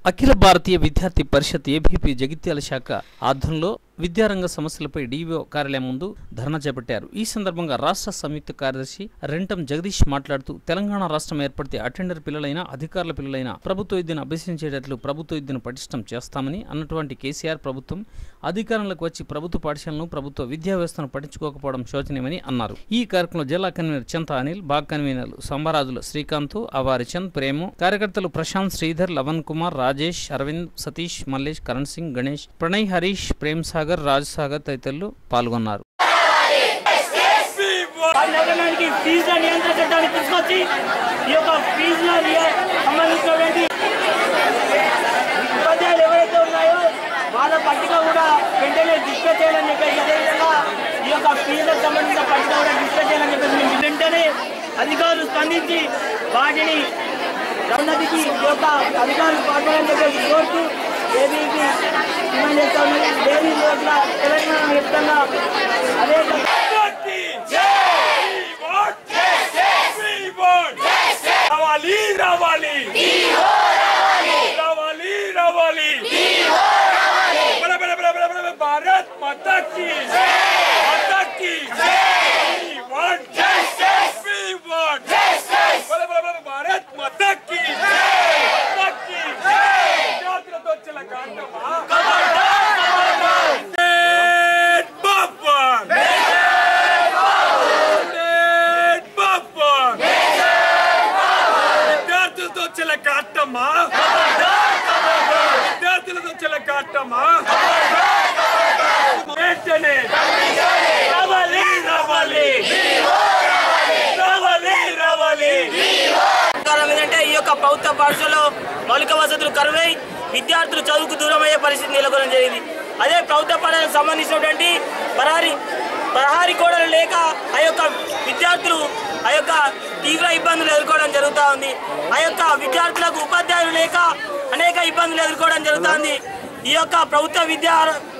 అఖిల భారతీయ విద్యార్థి పరిషత్ ఏబీపీ జగిత్యాల శాఖ ఆధ్వర్యంలో విద్యారంగ సమస్యలపై డీవీఓ కార్యాలయం ముందు ధర్నా చేపట్టారు ఈ సందర్భంగా రాష్ట్ర సంయుక్త కార్యదర్శి రెంటం జగదీష్ మాట్లాడుతూ తెలంగాణ రాష్ట్రం ఏర్పడితే అటెండర్ పిల్లలైన అధికారుల పిల్లలైన ప్రభుత్వ విద్యను అభ్యసించేటట్లు ప్రభుత్వ విద్యను పటిష్టం చేస్తామని అన్నటువంటి కేసీఆర్ ప్రభుత్వం అధికారంలోకి వచ్చి ప్రభుత్వ పాఠశాలను ప్రభుత్వ విద్యా వ్యవస్థను పట్టించుకోకపోవడం శోచనీయమని అన్నారు ఈ కార్యక్రమంలో జిల్లా కన్వీనర్ చింత అనిల్ బాగ్ కన్వీనర్లు సంబరాజుల శ్రీకాంత్ అవారి చంద్ ప్రేము కార్యకర్తలు ప్రశాంత్ శ్రీధర్ లవన్ కుమార్ రాజేష్ అరవింద్ సతీష్ మల్లేష్ కరణ్ సింగ్ గణేష్ ప్రణయ్ హరీష్ ప్రేమ్ సాగర్ రాజ్ సాగర్ తదితరులు పాల్గొన్నారు నగరానికి ఫీజుల నియంత్రణ చట్టాన్ని తీసుకొచ్చి ఈ యొక్క ఫీజుల నియ- సంబంధించినటువంటి ఉపాధ్యాయులు ఎవరైతే ఉన్నాయో వాళ్ళ పట్టిక కూడా వెంటనే డిస్ప్లే చేయాలని చెప్పేసి అదేవిధంగా ఈ యొక్క ఫీజులకు సంబంధించిన పట్టిక కూడా డిస్ప్లే చేయాలని చెప్పేసి మేము వెంటనే అధికారులు స్పందించి వాటిని ఉన్నతికి ఈ యొక్క అధికారులు పాల్గొనాలని చెప్పేసి కోరుతూ ఏబీకి డిమాండ్ చేస్తా ఉన్నది లేని రోజుల తెలంగాణ వ్యాప్తంగా అదే రావాలి రావాలి రావాలి రావాలి బల బల బల బల బల భారత్ మాతా की माता की We want justice. We want justice. బల బల బల భారత్ మాతా की మాతా की జాగ్రత్త వచ్చేలా కాండమా Dead Baba! Dead Baba! విద్యార్థులతో చెల కాటమ్మా విద్యార్థులతో చెల కాటమ్మా వెంటనే రావాలి రావాలి రావాలి రావాలి కారణం ఏంటంటే ఈ యొక్క ప్రభుత్వ పాఠశాలలో మౌలిక వసతులు కరువై విద్యార్థులు చదువుకు దూరం అయ్యే పరిస్థితి నెలకొనడం జరిగింది అదే ప్రభుత్వ పాఠశాలకు సంబంధించినటువంటి పరారి ప్రహారీ కోడలు లేక ఆ యొక్క విద్యార్థులు ఆ యొక్క తీవ్ర ఇబ్బందులు ఎదుర్కోవడం జరుగుతూ ఉంది ఆ యొక్క విద్యార్థులకు ఉపాధ్యాయులు లేక అనేక ఇబ్బందులు ఎదుర్కోవడం జరుగుతుంది ఈ యొక్క ప్రభుత్వ విద్యా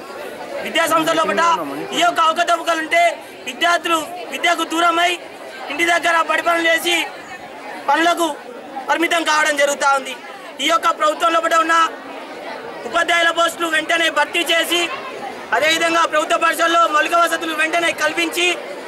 విద్యా సంస్థల లోపల ఈ యొక్క అవకతవకలు ఉంటే విద్యార్థులు విద్యకు దూరమై ఇంటి దగ్గర బడి పనులు చేసి పనులకు పరిమితం కావడం జరుగుతూ ఉంది ఈ యొక్క ప్రభుత్వం లోపల ఉన్న ఉపాధ్యాయుల పోస్టులు వెంటనే భర్తీ చేసి అదేవిధంగా ప్రభుత్వ పాఠశాలలో మౌలిక వసతులు వెంటనే కల్పించి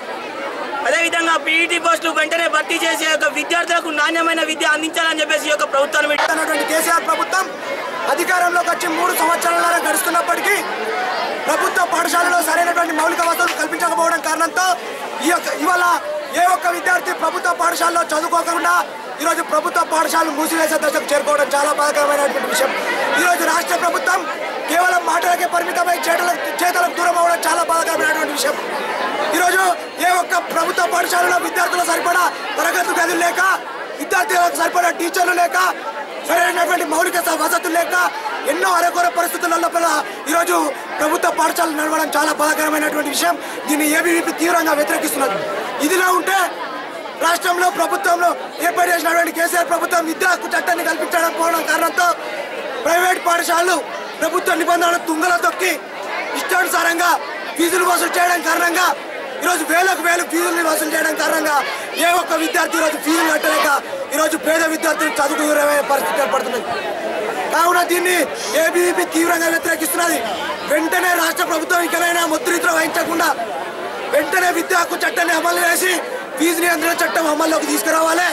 అదేవిధంగా పీఈటీ పోస్టులు వెంటనే భర్తీ చేసి ఈ యొక్క విద్యార్థులకు నాణ్యమైన విద్య అందించాలని చెప్పేసి ఈ యొక్క ప్రభుత్వాన్ని అన్నటువంటి కేసీఆర్ ప్రభుత్వం అధికారంలోకి వచ్చి మూడు సంవత్సరాల గడుస్తున్నప్పటికీ ప్రభుత్వ పాఠశాలలో సరైనటువంటి మౌలిక వసతులు కల్పించకపోవడం కారణంతో ఈ యొక్క ఇవాళ ఏ ఒక్క విద్యార్థి ప్రభుత్వ పాఠశాలలో చదువుకోకుండా ఈరోజు ప్రభుత్వ పాఠశాలలు మూసివేసే దశకు చేరుకోవడం చాలా బాధాకరమైనటువంటి విషయం ఈరోజు రాష్ట్ర ప్రభుత్వం కేవలం మాటలకే పరిమితమై చేతలకు చేతలకు దూరం అవ్వడం చాలా బాధాకరమైనటువంటి విషయం ఈరోజు ఏ ఒక్క ప్రభుత్వ పాఠశాలలో విద్యార్థులు సరిపడా తరగతి గదులు లేక విద్యార్థులకు సరిపడా టీచర్లు లేక సరైనటువంటి మౌలిక స- వసతులు లేక ఎన్నో అరకొర పరిస్థితుల లోపల ఈరోజు ప్రభుత్వ పాఠశాలలు నడవడం చాలా బాధాకరమైనటువంటి విషయం దీన్ని ఏబీవీపీ తీవ్రంగా వ్యతిరేకిస్తున్నది ఇదిలా ఉంటే రాష్ట్రంలో ప్రభుత్వంలో ఏర్పాటు చేసినటువంటి కేసీఆర్ ప్రభుత్వం విద్యా హక్కు చట్టాన్ని కల్పించడం పోవడం కారణంతో ప్రైవేట్ పాఠశాలలు ప్రభుత్వ నిబంధనలు తుంగలో తొక్కి ఇష్టానుసారంగా ఫీజులు వసూలు చేయడం కారణంగా ఈరోజు వేలకు వేలు ఫీజులు వసూలు చేయడం కారణంగా ఏ ఒక్క విద్యార్థి ఈరోజు ఫీజులు కట్టలేక ఈరోజు పేద విద్యార్థులు చదువుకు దూరమయ్యే పరిస్థితి ఏర్పడుతున్నది కావున దీన్ని ఏబీవీపీ తీవ్రంగా వ్యతిరేకిస్తున్నది వెంటనే రాష్ట్ర ప్రభుత్వం ఇకనైనా ముద్రిత వహించకుండా వెంటనే విద్యా హక్కు చట్టాన్ని అమలు చేసి ఫీజు నియంత్రణ చట్టం అమల్లోకి తీసుకురావాలి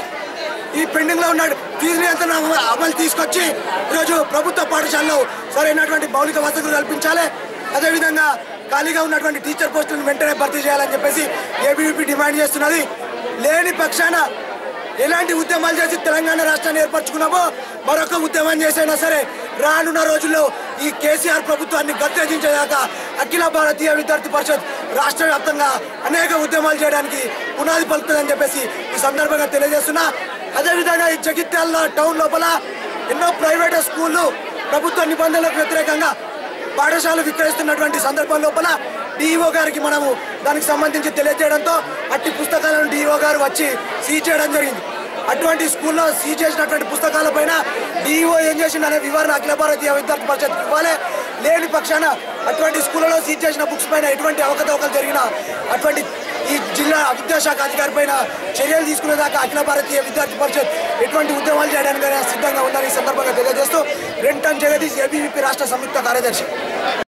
ఈ పెండింగ్ లో ఉన్న ఫీజు నియంత్రణ అమ- అమలు తీసుకొచ్చి ఈరోజు ప్రభుత్వ పాఠశాలలో సరైనటువంటి మౌలిక వసతులు కల్పించాలి అదేవిధంగా ఖాళీగా ఉన్నటువంటి టీచర్ పోస్టులను వెంటనే భర్తీ చేయాలని చెప్పేసి ఏబీవీపీ డిమాండ్ చేస్తున్నది లేని పక్షాన ఎలాంటి ఉద్యమాలు చేసి తెలంగాణ రాష్ట్రాన్ని ఏర్పరచుకున్నామో మరొక ఉద్యమం చేసైనా సరే రానున్న రోజుల్లో ఈ కేసీఆర్ ప్రభుత్వాన్ని గద్దెదించేదాకా అఖిల భారతీయ విద్యార్థి పరిషత్ రాష్ట్ర వ్యాప్తంగా అనేక ఉద్యమాలు చేయడానికి పునాది పలుకుతుందని చెప్పేసి ఈ సందర్భంగా తెలియజేస్తున్నా అదేవిధంగా ఈ జగిత్యాల టౌన్ లోపల ఎన్నో ప్రైవేట్ స్కూళ్ళు ప్రభుత్వ నిబంధనలకు వ్యతిరేకంగా పాఠశాలలు విక్రయిస్తున్నటువంటి సందర్భం లోపల డిఈఓ గారికి మనము దానికి సంబంధించి తెలియజేయడంతో అట్టి పుస్తకాలను డిఈఓ గారు వచ్చి సీజ్ చేయడం జరిగింది అటువంటి స్కూల్లో సీజ్ చేసినటువంటి పుస్తకాలపైన డిఈఓ ఏం చేసిండు అనే వివరణ అఖిల భారతీయ విద్యార్థి పరిషత్ ఇవ్వాలి లేని పక్షాన అటువంటి స్కూళ్ళలో సీజ్ చేసిన బుక్స్ పైన ఎటువంటి అవకతవకలు జరిగినా అటువంటి ఈ జిల్లా విద్యాశాఖ అధికారి పైన చర్యలు తీసుకునేదాకా అఖిల భారతీయ విద్యార్థి పరిషత్ ఎటువంటి ఉద్యమాలు చేయడానికి సిద్ధంగా ఉందని ఈ సందర్భంగా తెలియజేస్తూ రెంటన్ జగదీష్ ఏబీవీపీ రాష్ట్ర సంయుక్త కార్యదర్శి